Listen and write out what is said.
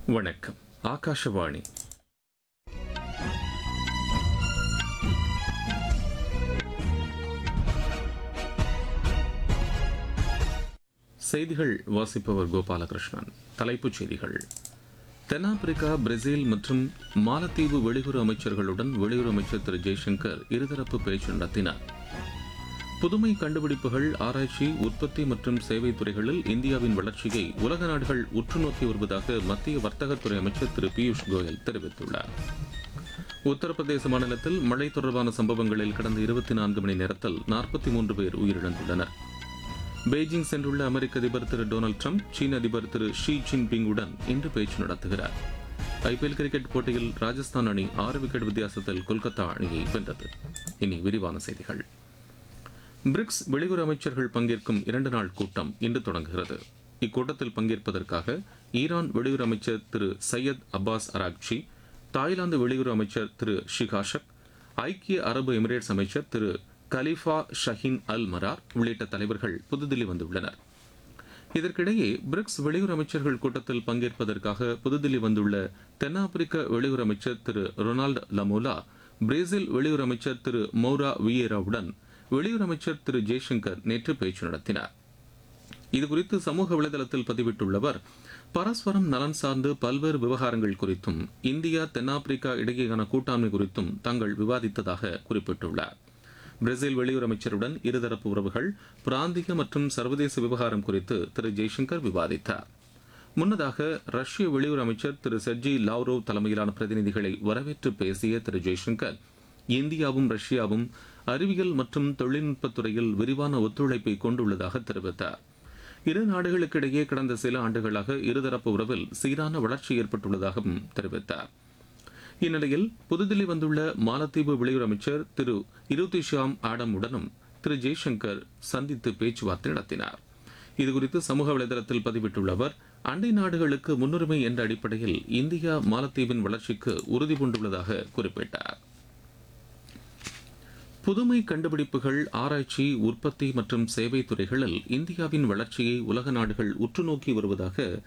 வணக்கம் ஆகாஷவாணி செய்திகள் வாசிப்பவர் கோபாலகிருஷ்ணன் தலைப்புச் செய்திகள் தென்னாப்பிரிக்கா பிரேசில் மற்றும் மாலத்தீவு வெளியுறவு அமைச்சர்களுடன் வெளியுறவு அமைச்சர் திரு ஜெய்சங்கர் இருதரப்பு பேச்சு நடத்தினார் புதுமை கண்டுபிடிப்புகள் ஆராய்ச்சி உற்பத்தி மற்றும் சேவை துறைகளில் இந்தியாவின் வளர்ச்சியை உலக நாடுகள் உற்று நோக்கி வருவதாக மத்திய வர்த்தகத்துறை அமைச்சர் திரு பியூஷ் கோயல் தெரிவித்துள்ளார் உத்தரப்பிரதேச மாநிலத்தில் மழை தொடர்பான சம்பவங்களில் கடந்த இருபத்தி நான்கு மணி நேரத்தில் நாற்பத்தி மூன்று பேர் உயிரிழந்துள்ளனர் பெய்ஜிங் சென்றுள்ள அமெரிக்க அதிபர் திரு டொனால்டு ட்ரம்ப் சீன அதிபர் திரு ஷி ஜின்பிங்குடன் இன்று பேச்சு நடத்துகிறார் ஐபிஎல் கிரிக்கெட் போட்டியில் ராஜஸ்தான் அணி ஆறு விக்கெட் வித்தியாசத்தில் கொல்கத்தா அணியை வென்றது இனி விரிவான செய்திகள் பிரிக்ஸ் வெளியுறவு அமைச்சர்கள் பங்கேற்கும் இரண்டு நாள் கூட்டம் இன்று தொடங்குகிறது இக்கூட்டத்தில் பங்கேற்பதற்காக ஈரான் வெளியுறவு அமைச்சர் திரு சையத் அப்பாஸ் அராக்சி தாய்லாந்து வெளியுறவு அமைச்சர் திரு ஷிகாஷக் ஐக்கிய அரபு எமிரேட்ஸ் அமைச்சர் திரு கலிஃபா ஷஹீன் அல் மரார் உள்ளிட்ட தலைவர்கள் புதுதில்லி வந்துள்ளனர் இதற்கிடையே பிரிக்ஸ் வெளியுறவு அமைச்சர்கள் கூட்டத்தில் பங்கேற்பதற்காக புதுதில்லி வந்துள்ள தென்னாப்பிரிக்க வெளியுறவு அமைச்சர் திரு ரொனால்டு லமோலா பிரேசில் வெளியுறவு அமைச்சர் திரு மௌரா வியேராவுடன் வெளியுறவு அமைச்சர் திரு ஜெய்சங்கர் நேற்று பேச்சு நடத்தினார் இதுகுறித்து சமூக வலைதளத்தில் பதிவிட்டுள்ளவர் பரஸ்பரம் நலன் சார்ந்து பல்வேறு விவகாரங்கள் குறித்தும் இந்தியா தென்னாப்பிரிக்கா இடையேயான கூட்டாண்மை குறித்தும் தாங்கள் விவாதித்ததாக குறிப்பிட்டுள்ளார் பிரேசில் வெளியுறவு அமைச்சருடன் இருதரப்பு உறவுகள் பிராந்திய மற்றும் சர்வதேச விவகாரம் குறித்து திரு ஜெய்சங்கர் விவாதித்தார் முன்னதாக ரஷ்ய வெளியுறவு அமைச்சர் திரு செர்ஜி லாவ்ரோவ் தலைமையிலான பிரதிநிதிகளை வரவேற்று பேசிய திரு ஜெய்சங்கர் இந்தியாவும் ரஷ்யாவும் அறிவியல் மற்றும் தொழில்நுட்பத் துறையில் விரிவான ஒத்துழைப்பை கொண்டுள்ளதாக தெரிவித்தார் இரு நாடுகளுக்கிடையே கடந்த சில ஆண்டுகளாக இருதரப்பு உறவில் சீரான வளர்ச்சி ஏற்பட்டுள்ளதாகவும் தெரிவித்தார் இந்நிலையில் புதுதில்லி வந்துள்ள மாலத்தீவு வெளியுறவு அமைச்சர் திரு இருதிஷாம் ஆடமுடனும் திரு ஜெய்சங்கர் சந்தித்து பேச்சுவார்த்தை நடத்தினார் இதுகுறித்து சமூக வலைதளத்தில் பதிவிட்டுள்ள அவர் அண்டை நாடுகளுக்கு முன்னுரிமை என்ற அடிப்படையில் இந்தியா மாலத்தீவின் வளர்ச்சிக்கு உறுதி பூண்டுள்ளதாக குறிப்பிட்டார் புதுமை கண்டுபிடிப்புகள் ஆராய்ச்சி உற்பத்தி மற்றும் சேவை துறைகளில் இந்தியாவின் வளர்ச்சியை உலக நாடுகள் உற்று நோக்கி வருவதாக